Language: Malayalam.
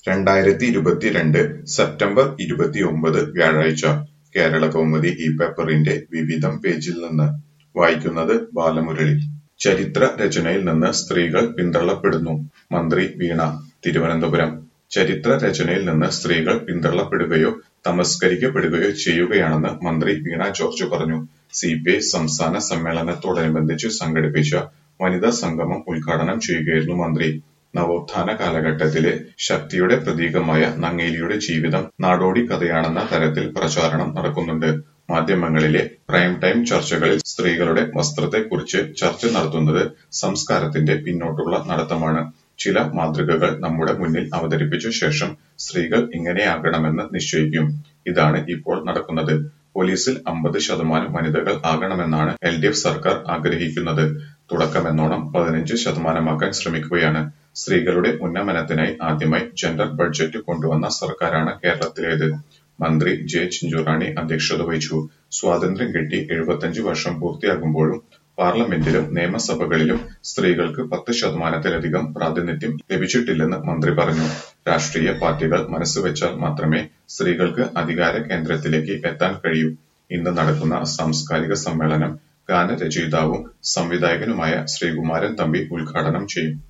രണ്ടായിരത്തി ഇരുപത്തിരണ്ട് സെപ്റ്റംബർ ഇരുപത്തിയൊമ്പത് വ്യാഴാഴ്ച കേരളകൗമുദി ഈ പേപ്പറിന്റെ വിവിധം പേജിൽ നിന്ന് വായിക്കുന്നത് ബാലമുരളി ചരിത്ര രചനയിൽ നിന്ന് സ്ത്രീകൾ പിന്തള്ളപ്പെടുന്നു മന്ത്രി വീണ തിരുവനന്തപുരം ചരിത്ര രചനയിൽ നിന്ന് സ്ത്രീകൾ പിന്തള്ളപ്പെടുകയോ തമസ്കരിക്കപ്പെടുകയോ ചെയ്യുകയാണെന്ന് മന്ത്രി വീണ ജോർജ് പറഞ്ഞു സി പി ഐ സംസ്ഥാന സമ്മേളനത്തോടനുബന്ധിച്ച് സംഘടിപ്പിച്ച വനിതാ സംഗമം ഉദ്ഘാടനം ചെയ്യുകയായിരുന്നു മന്ത്രി നവോത്ഥാന കാലഘട്ടത്തിലെ ശക്തിയുടെ പ്രതീകമായ നങ്ങേലിയുടെ ജീവിതം നാടോടി കഥയാണെന്ന തരത്തിൽ പ്രചാരണം നടക്കുന്നുണ്ട് മാധ്യമങ്ങളിലെ പ്രൈം ടൈം ചർച്ചകളിൽ സ്ത്രീകളുടെ വസ്ത്രത്തെക്കുറിച്ച് ചർച്ച നടത്തുന്നത് സംസ്കാരത്തിന്റെ പിന്നോട്ടുള്ള നടത്തമാണ് ചില മാതൃകകൾ നമ്മുടെ മുന്നിൽ അവതരിപ്പിച്ച ശേഷം സ്ത്രീകൾ ഇങ്ങനെയാകണമെന്ന് നിശ്ചയിക്കും ഇതാണ് ഇപ്പോൾ നടക്കുന്നത് പോലീസിൽ അമ്പത് ശതമാനം വനിതകൾ ആകണമെന്നാണ് എൽ ഡി എഫ് സർക്കാർ ആഗ്രഹിക്കുന്നത് തുടക്കമെന്നോണം പതിനഞ്ച് ശതമാനമാക്കാൻ ശ്രമിക്കുകയാണ് സ്ത്രീകളുടെ ഉന്നമനത്തിനായി ആദ്യമായി ജെൻഡർ ബഡ്ജറ്റ് കൊണ്ടുവന്ന സർക്കാരാണ് കേരളത്തിലേത് മന്ത്രി ജെ ചിഞ്ചുറാണി അധ്യക്ഷത വഹിച്ചു സ്വാതന്ത്ര്യം കിട്ടി എഴുപത്തഞ്ച് വർഷം പൂർത്തിയാകുമ്പോഴും പാർലമെന്റിലും നിയമസഭകളിലും സ്ത്രീകൾക്ക് പത്ത് ശതമാനത്തിലധികം പ്രാതിനിധ്യം ലഭിച്ചിട്ടില്ലെന്ന് മന്ത്രി പറഞ്ഞു രാഷ്ട്രീയ പാർട്ടികൾ മനസ്സുവെച്ചാൽ മാത്രമേ സ്ത്രീകൾക്ക് അധികാര കേന്ദ്രത്തിലേക്ക് എത്താൻ കഴിയൂ ഇന്ന് നടക്കുന്ന സാംസ്കാരിക സമ്മേളനം ഗാനരചയിതാവും സംവിധായകനുമായ ശ്രീകുമാരൻ തമ്പി ഉദ്ഘാടനം ചെയ്യും